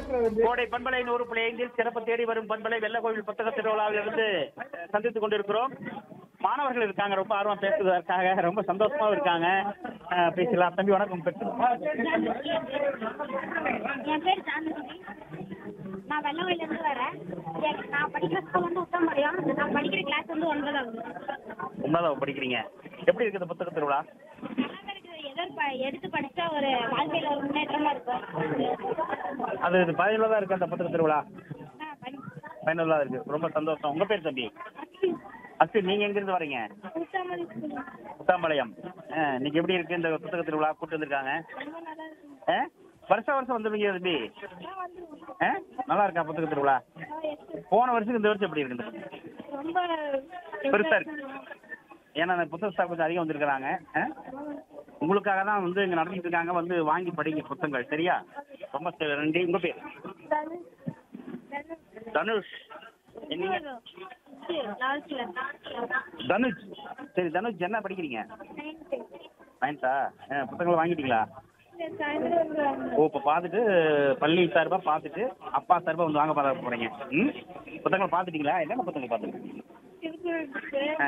கோடை பண்பலை நூறு புள்ளி ஐந்தில் சிறப்பு தேடி வரும் பண்பலை வெள்ள கோவில் புத்தக திருவிழாவிலிருந்து சந்தித்துக் கொண்டிருக்கிறோம் மாணவர்கள் இருக்காங்க ரொம்ப ஆர்வம் பேசுவதற்காக ரொம்ப சந்தோஷமா இருக்காங்க அஹ், பேசலாம் தம்பி வணக்கம் பெற்று என் பேர் ஜானகி நான் வெள்ளவழில இருந்து வரேன் என்- நான் படிக்கிற ஸ்கூல் வந்து உத்தமரியம் நான் படிக்கிற கிளாஸ் வந்து ஒன்பதாவது ஒன்பதாவது படிக்கிறீங்க எப்படி இருக்குது புத்தக திருவிழா நல்லா இருக்குது எதோ ப- எடுத்து படிச்சா ஒரு வாழ்க்கையில ஒரு முன்னேற்றமா இருக்கும் அது இது பயனுள்ளதா இருக்கு அந்த புத்தக திருவிழா ஆ, படி- பயனுள்ளதா இருக்கு ரொம்ப சந்தோஷம் உங்க பேர் தம்பி அஸ்வின் நீங்க எங்க இருந்து வரீங்க உத்தமரி ஸ்கூல் முத்தாம்பாளையம் அஹ், இன்னைக்கு எப்படி இருக்கு இந்த புத்தக திருவிழா கூட்டு வந்திருக்காங்க ரொம்ப நல்லா இருக்கு அஹ், வருஷம் வருஷம் வந்துருவீங்க தம்பி நான் வந்துருவேன். அஹ், நல்லா இருக்கா புத்தக திருவிழா ஆ, yes. போன வருஷம் இந்த வருஷம் எப்படி இருக்குது ரொம்ப பெருசா இருக்கு. ஏன்னா அந்த புத்தக ஸ்டாக் கொஞ்சம் அதிகம் வந்திருக்கிறாங்க அஹ்? உங்களுக்காக தான் வந்து இங்க நடத்திட்டு இருக்காங்க வந்து வாங்கி படிங்க புத்தகங்கள் சரியா ரொம்ப சரி, நன்றி உங்க பேர் தனுஷ் நீங்க லாஸ்ட்ல தனுஷ் சரி தனுஷ் என்ன படிக்கிறீங்க நைன்த்தா புத்தகங்கள் வாங்கிட்டீங்களா ஓ இப்போ பார்த்துட்டு பள்ளி சார்பாக பார்த்துட்டு அப்பா சார்பாக வந்து வாங்க பார்க்க போகிறீங்க ம் புத்தகங்கள் பார்த்துட்டீங்களா என்னென்ன புத்தகங்கள் பார்த்துருக்கீங்க ஆ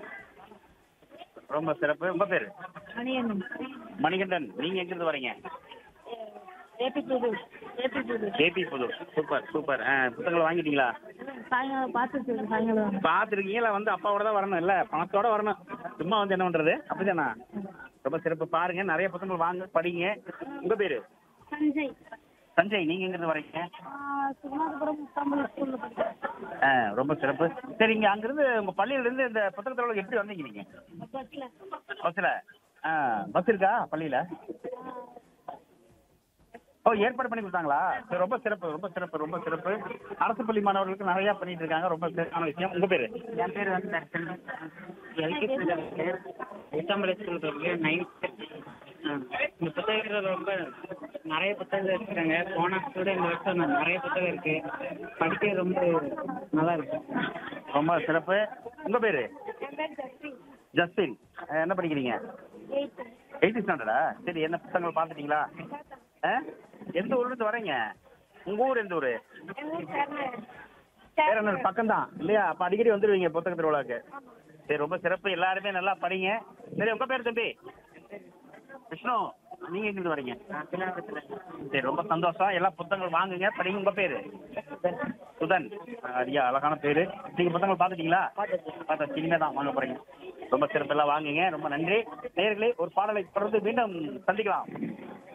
ரொம்ப சிறப்பு உங்கள் பேர் மணிகண்டன் நீங்கள் எங்கேருந்து வரீங்க ஏபி புது ஏபி புது ஏபி புதூர் சூப்பர் சூப்பர் ஆ புத்தகங்களை வாங்கிட்டீங்களா சாயங்காலம் பார்த்துட்டு சாயங்காலம் பார்த்துருக்கீங்களா வந்து அப்பாவோட தான் வரணும் இல்லை பணத்தோட வரணும் சும்மா வந்து என்ன பண்ணுறது அப்படிதானா ரொம்ப சிறப்பு பாருங்க நிறைய புத்தகங்கள் வாங்க படிங்க உங்கள் பேர் சஞ்சய் சஞ்சய் நீங்கள் எங்கேருந்து வரீங்க சுகுணாதபுரம் முத்தாம்பலம் ஸ்கூல்ல படிக்கிறேன் ஆ ரொம்ப சிறப்பு சரி இங்கே அங்கேருந்து உங்கள் பள்ளியிலேருந்து இந்த புத்தகத்தோட எப்படி வந்தீங்க நீங்கள் பஸ்ல பஸ்ஸில் ஆ பஸ் இருக்கா பள்ளியில் ஓ ஏற்பாடு பண்ணி கொடுத்தாங்களா சரி ரொம்ப சிறப்பு ரொம்ப சிறப்பு ரொம்ப சிறப்பு அரசு பள்ளி மாணவர்களுக்கு நிறையா பண்ணிட்டு இருக்காங்க ரொம்ப சிறப்பான விஷயம் உங்கள் பேர் என் பேர் வந்து தர்ஷன் எல்கேஜி உத்தம்பளை ஸ்கூல் இருக்கு நைன்த் இந்த புத்தகங்கள் ரொம்ப நிறைய புத்தகங்கள் இருக்கிறாங்க போன கூட இந்த வருஷம் ந- நிறைய புத்தகம் இருக்கு படிக்க ரொம்ப நல்லா இருக்கு ரொம்ப சிறப்பு உங்கள் பேர் என் பேர் ஜஸ்வி ஜஸ்டின் ஆ, என்ன படிக்கிறீங்க எயித்து எயித்து ஸ்டாண்டர்டா சரி என்ன புத்தகங்கள் பார்த்துட்டீங்களா ஆ எந்த ஊர்லேருந்து வரீங்க உங்கள் ஊர் எந்த ஊர் என் ஊர் சேர்ந்தேன் பேரனூர் பக்கம் தான் இல்லையா அப்போ அடிக்கடி வந்துடுவீங்க புத்தக திருவிழாக்கு சரி ரொம்ப சிறப்பு எல்லாருமே நல்லா படிங்க சரி உங்கள் பேர் தம்பி விஷ்ணு நீங்கள் எங்கிருந்து வரீங்க சரி ரொம்ப சந்தோஷம் எல்லா புத்தகங்கள் வாங்குங்க படிங்க உங்கள் பேர் சுதன் ஐயா அழகான பேர் நீங்கள் புத்தகங்கள் பார்த்துட்டீங்களா பார்த்தா சினிமா தான் வாங்க போகிறீங்க ரொம்ப சிறப்பெல்லாம் வாங்குங்க ரொம்ப நன்றி நேயர்களே ஒரு பாடலை தொடர்ந்து மீண்டும் சந்திக்கலாம்